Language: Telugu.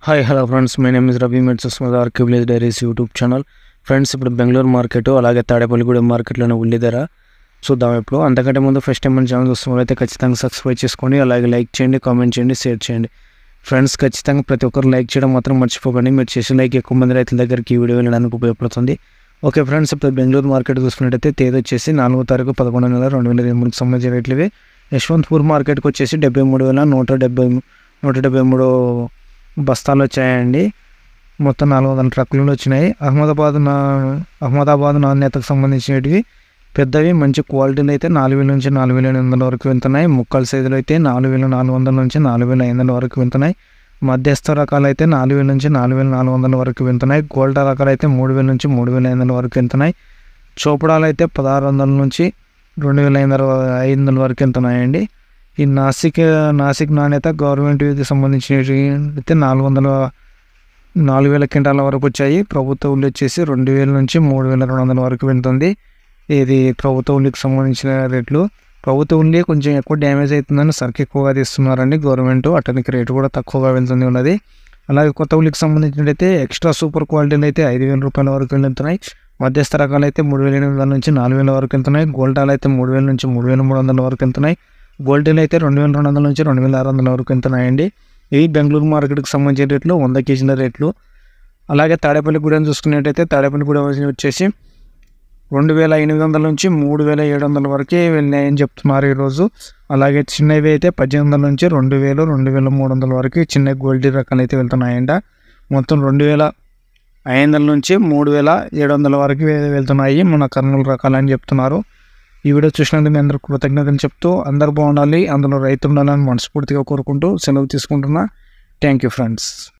hi hello friends my name is Ravi మెట్స్ సుస్మదార్ village diaries YouTube channel friends ఇప్పుడు బెంగళూరు మార్కెట్ అలాగే తాడేపల్లిగూడెం మార్కెట్లోనే ఉల్లి ధర చూద్దాం ఇప్పుడు అంతకంటే ముందు ఫస్ట్ టైం మన ఛానల్ చూస్తున్నట్లయితే ఖచ్చితంగా సబ్స్క్రైబ్ చేసుకోండి అలాగే లైక్ చేయండి కామెంట్ చేయండి షేర్ చేయండి ఫ్రెండ్స్ ఖచ్చితంగా ప్రతి ఒక్కరు లైక్ చేయడం మాత్రం మర్చిపోకండి మీరు చేసే లైక్ ఎక్కువ మంది రైతుల దగ్గరికి ఈ వీడియో వెళ్ళడానికి ఉపయోగపడుతుంది ఓకే ఫ్రెండ్స్ ఇప్పుడు బెంగళూరు మార్కెట్ చూసుకున్నట్టయితే తేదీ వచ్చేసి నాలుగో తారీఖు పదకొండు నెల రెండు వేల ఇరవై మూడుకి సంబంధించిన రేట్లు ఇవి యశ్వంత్పూర్ మార్కెట్కి వచ్చేసి డెబ్బై మూడు వేల నూట డెబ్బై నూట డెబ్బై మూడు బస్తాలు వచ్చాయండి మొత్తం నాలుగు వందల ట్రక్కులు వచ్చినాయి అహ్మదాబాద్ నా అహ్మదాబాద్ నాణ్యతకు సంబంధించినవి పెద్దవి మంచి క్వాలిటీలు అయితే నాలుగు వేల నుంచి నాలుగు వేల ఎనిమిది వందల వరకు వెళ్తున్నాయి ముక్కల సైజులు అయితే నాలుగు వేల నాలుగు వందల నుంచి నాలుగు వేల ఐదు వందల వరకు వెళ్తున్నాయి మధ్యస్థ రకాలు అయితే నాలుగు వేల నుంచి నాలుగు వేల నాలుగు వందల వరకు వెళ్తున్నాయి గోల్డ్ రకాలు అయితే మూడు వేల నుంచి మూడు వేల ఐదు వందల వరకు వెళ్తున్నాయి చోపడాలు అయితే పదహారు వందల నుంచి రెండు వేల ఐదు వందల ఐదు వందల వరకు వెళ్తున్నాయండి ఈ నాసిక్ నాసిక్ నాణ్యత గవర్నమెంట్కి సంబంధించిన అయితే నాలుగు వందల నాలుగు వేల క్వింటాల వరకు వచ్చాయి ప్రభుత్వ ఉల్లి వచ్చేసి రెండు వేల నుంచి మూడు వేల రెండు వందల వరకు వెళ్తుంది ఇది ప్రభుత్వ ఉల్లికి సంబంధించిన రేట్లు ప్రభుత్వ ఉల్లి కొంచెం ఎక్కువ డ్యామేజ్ అవుతుందని సరికి ఎక్కువగా తీస్తున్నారండి గవర్నమెంట్ అతనికి రేటు కూడా తక్కువగా వెళ్తుంది ఉన్నది అలాగే కొత్త ఉల్లికి సంబంధించినట్టయితే ఎక్స్ట్రా సూపర్ క్వాలిటీలు అయితే ఐదు వేల రూపాయల వరకు వెళ్తున్నాయి మధ్యస్థ రకాలు అయితే మూడు వేల ఎనిమిది వందల నుంచి నాలుగు వేల వరకు వెళ్తున్నాయి గోల్డాలు అయితే మూడు వేల నుంచి మూడు వేల మూడు వందల వరకు వెళ్తున్నాయి గోల్డీలు అయితే రెండు వేల రెండు వందల నుంచి రెండు వేల ఆరు వందల వరకు వెళ్తున్నాయండి ఇవి బెంగళూరు మార్కెట్కి సంబంధించిన రేట్లు వంద కేజీల రేట్లు అలాగే తాడేపల్లిగూడెం చూసుకున్నట్టయితే తాడేపల్లిగూడెం వచ్చేసి రెండు వేల ఎనిమిది వందల నుంచి మూడు వేల ఏడు వందల వరకు వెళ్ళాయని చెప్తున్నారు ఈరోజు అలాగే చిన్నవి అయితే పద్దెనిమిది వందల నుంచి రెండు వేలు రెండు వేల మూడు వందల వరకు చిన్న గోల్డీ రకాలు అయితే వెళ్తున్నాయంట మొత్తం రెండు వేల ఐదు వందల నుంచి మూడు వేల ఏడు వందల వరకు వె- వెళ్తున్నాయి మన కర్నూలు రకాలు అని చెప్తున్నారు ఈ వీడియో చూసినందుకు మీ అందరూ కృతజ్ఞతలు చెప్తూ అందరు బాగుండాలి అందులో రైతు ఉండాలని మనస్ఫూర్తిగా కోరుకుంటూ సెలవు తీసుకుంటున్నా థ్యాంక్ యూ ఫ్రెండ్స్